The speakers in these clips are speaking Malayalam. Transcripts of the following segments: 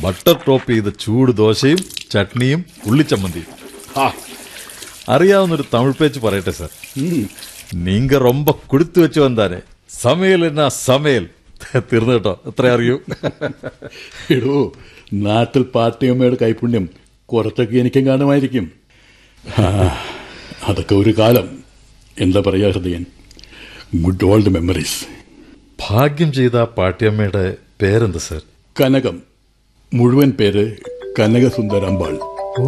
ബട്ടർ ടോപ്പ് ചെയ്ത ചൂട് ദോശയും ചട്നിയും ഉള്ളിച്ചമ്മന്തിയും ആ അറിയാവുന്നൊരു തമിഴ് പേച്ച് പറയട്ടെ സാർ നീങ്ക ரொம்ப കൊടുത്തു വെച്ചു വന്നാനെ സമയൽ എന്നാ സമയൽ തീർന്നു കേട്ടോ എത്ര അറിയൂ എടോ നാട്ടിൽ പാട്ടിയമ്മയുടെ കൈപുണ്യം കുറച്ചൊക്കെ എനിക്കും കാണുമായിരിക്കും ആ, അതൊക്കെ ഒരു കാലം എന്താ പറയാ ഹൃദയൻ ഗുഡ് ഓൾഡ് മെമ്മറീസ് ഭാഗ്യം ചെയ്ത ആ പാട്ടിയമ്മയുടെ പേരെന്താ സാർ കനകം മുഴുവൻ പേര് കനകസുന്ദരാമ്പാൾ ഓ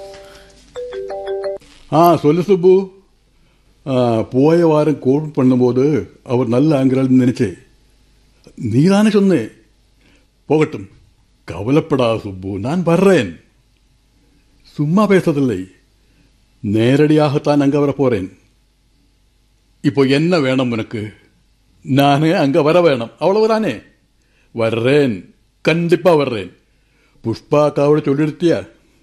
ஆ சொல்லு சுப்பு ஆ, போய வாரம் கோல் பண்ணும்போது அவர் நல்ல ஆங்கிறாள் நினைச்சே நீதானே சொன்னே போகட்டும் கவலைப்படாத சுப்பு நான் வர்றேன் சும்மா பேசதில்லை நேரடியாகத்தான் அங்க வர போறேன் இப்போ என்ன வேணும் உனக்கு நானே அங்க வர வேணும் அவ்வளவுதானே வர்றேன் கண்டிப்பா வர்றேன் புஷ்பா அக்காவோட சொல்லிருத்தியா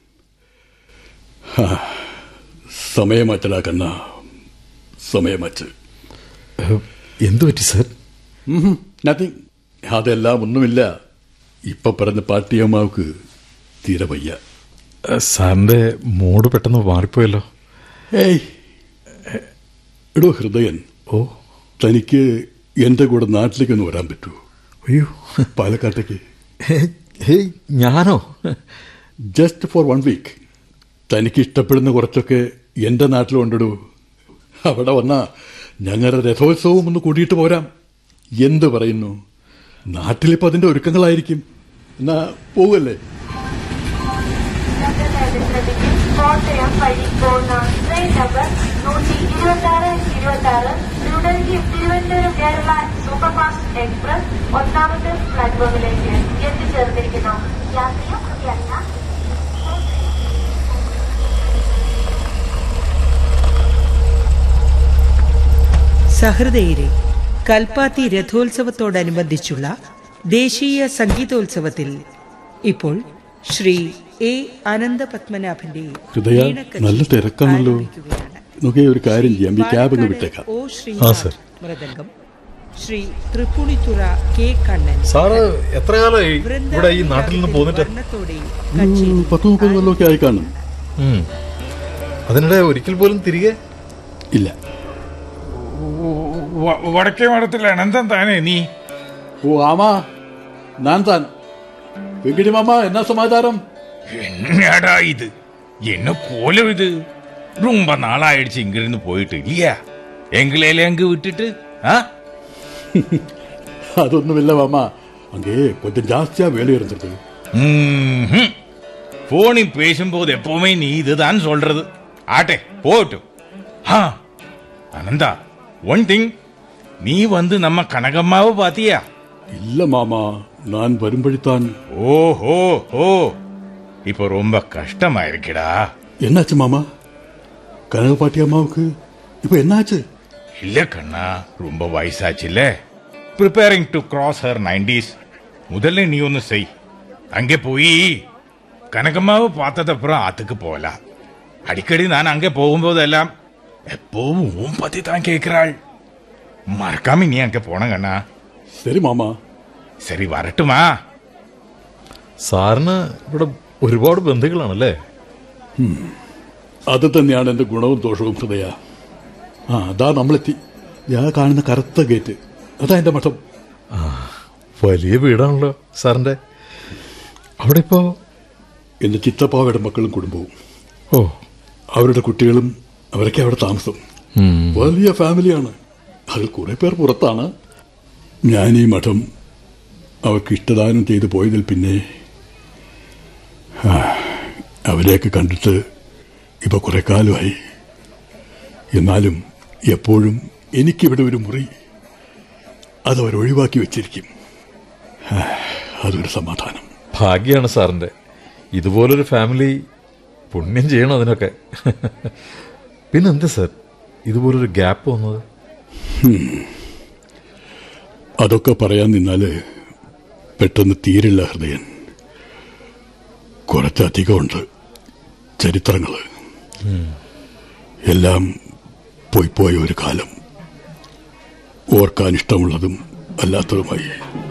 സമയമാറ്റടാ കണ്ണ സമയമാറ്റ് എന്തു പറ്റി സാർ നത്തിങ് അതെല്ലാം ഒന്നുമില്ല ഇപ്പൊ പറഞ്ഞ പാട്ടിയമ്മാവക്ക് തീരെ വയ്യ സാറിന്റെ മൂഡ് പെട്ടെന്ന് മാറിപ്പോയല്ലോ ഏയ് എടോ ഹൃദയൻ ഓ തനിക്ക് എന്റെ കൂടെ നാട്ടിലേക്ക് ഒന്ന് വരാൻ പറ്റൂ അയ്യോ പാലക്കാട്ടേക്ക് ഹേയ് ഞാനോ ജസ്റ്റ് ഫോർ വൺ വീക്ക് തനിക്ക് ഇഷ്ടപ്പെടുന്ന കുറച്ചൊക്കെ എന്റെ നാട്ടിലുണ്ടടൂ അവിടെ വന്ന ഞങ്ങളുടെ രഥോത്സവം ഒന്ന് കൂടിയിട്ട് പോരാം എന്ത് പറയുന്നു നാട്ടിലിപ്പോ അതിന്റെ ഒരുക്കങ്ങളായിരിക്കും എന്നാ പോവല്ലേ ശ്രദ്ധിക്കും കോട്ടയം വഴി പോകുന്ന ട്രെയിൻ നമ്പർ നൂറ്റി ഇരുപത്തി ആറ് ഇരുപത്തി ആറ് ന്യൂഡൽഹി തിരുവനന്തപുരം കേരള സൂപ്പർഫാസ്റ്റ് എക്സ്പ്രസ് ഒന്നാമത്തെ പ്ലാറ്റ്ഫോമിലേക്ക് എത്തിച്ചേർന്നിരിക്കുന്നു യാത്രിക കൃത്യല്ല സഹൃദയരെ കൽപ്പാത്തി രഥോത്സവത്തോടനുബന്ധിച്ചുള്ള ദേശീയ സംഗീതോത്സവത്തിൽ ഇപ്പോൾ ശ്രീ എ അനന്തപത്മനാഭന്റെ ഹൃദയ, വീണക്കച്ചേരി നല്ല തിരക്കാണല്ലോ. ആരംഭിക്കുകയാണ്. നോക്കിയേ ഒരു കാര്യം ചെയ്യാം ഈ ക്യാബ് അങ്ങ് പാലക്കാട് വിട്ടേക്കാം ഒ ആ, ശ്രീനാഥ് സർ. മൃദംഗം ശ്രീ തൃപ്പുണിത്തുറ കെ കണ്ണൻ സാറ് എത്ര കാലമായി ഇവിടെ വൃന്ദാവൻ ഈ നാട്ടിൽ നിന്ന് പോന്നിട്ട് വർണ്ണത്തോടെ ഒരു കച്ചേരി പത്ത് മുപ്പത് കൊല്ലമൊക്കെ ആയി കാണും ഉം. അതിനിടെ ഒരിക്കൽ പോലും തിരികെ ഇല്ല വ- വടക്കേ മഠത്തിൽ അനന്തം താനേ നീ ഓ ആമാ ഞാൻ താൻ വെങ്കിടി മാമ എന്നാ സമാചാരം என்னடா இது என்ன கோலம் இது ரொம்ப நாளாயிடுச்சு இங்க இருந்து போயிட்டு இல்லையா எங்களையில அங்க விட்டுட்டு ஆ അതൊന്നുമില്ല മാമ அங்கே கொஞ்சம் ஜாஸ்தியா வேலை இருந்தது ம்ஹும். போனில் பேசும்போது எப்பவுமே நீ இதுதான் சொல்றது ஆட்டே போட்டும் ஆ அனந்தா ஒன் திங் நீ வந்து நம்ம கனகம்மாவை பாத்தியா இல்ல மாமா நான் வரும்படித்தான் ஓஹோ ஓ இப்போ ரொம்ப கஷ்டமா இருக்குடா என்னாச்சு மாமா கனகப்பாட்டி அம்மாவுக்கு இப்ப என்னாச்சு இல்ல கண்ணா ரொம்ப வயசாச்சுல்ல preparing to cross her nineties முதல்ல நீ ஒன்று செய் அங்கே போய் கனகம்மாவை பார்த்ததப்புறம் ஆத்துக்கு போகலாம் அடிக்கடி நான் அங்கே போகும்போதெல்லாம் எப்பவும் உன் பத்தி தான் கேட்கிறாள் மறக்காம நீ அங்கே போன கண்ணா சரி மாமா சரி வரட்டுமா സാറിന് ഇവിടെ ഒരുപാട് ബന്ധുക്കളാണല്ലേ അത് തന്നെയാണ് എന്റെ ഗുണവും ദോഷവും ഹൃദയ ആ അതാ നമ്മളെത്തി ഞാൻ കാണുന്ന കറുത്ത ഗേറ്റ് അതാ എന്റെ മഠം വലിയ വീടാണല്ലോ സാറിന്റെ അവിടെ ഇപ്പോ എന്റെ ചിത്തപ്പാവയുടെ മക്കളും കുടുംബവും ഓ അവരുടെ കുട്ടികളും അവരൊക്കെ അവിടെ താമസം വലിയ ഫാമിലിയാണ് അതിൽ കുറെ പേർ പുറത്താണ് ഞാൻ ഈ മഠം അവർക്ക് ഇഷ്ടദാനം ചെയ്തു പോയതിൽ പിന്നെ ആ, അവരെയൊക്കെ കണ്ടിട്ട് ഇപ്പൊ കുറെ കാലമായി എന്നാലും എപ്പോഴും എനിക്കിവിടെ ഒരു മുറി അതവർ ഒഴിവാക്കി വെച്ചിരിക്കും ആ, അതൊരു സമാധാനം ഭാഗ്യാണ് സാറിന്റെ ഇതുപോലൊരു ഫാമിലി പുണ്യം ചെയ്യണം അതിനൊക്കെ പിന്നെന്താ സാർ ഇതുപോലൊരു ഗ്യാപ്പ് വന്നത് അതൊക്കെ പറയാൻ നിന്നാല് പെട്ടെന്ന് തീരില്ല ഹൃദയൻ കുറച്ചധികമുണ്ട് ചരിത്രങ്ങള് എല്ലാം പോയി പോയ ഒരു കാലം ഓർക്കാൻ ഇഷ്ടമുള്ളതും അല്ലാത്തതുമായി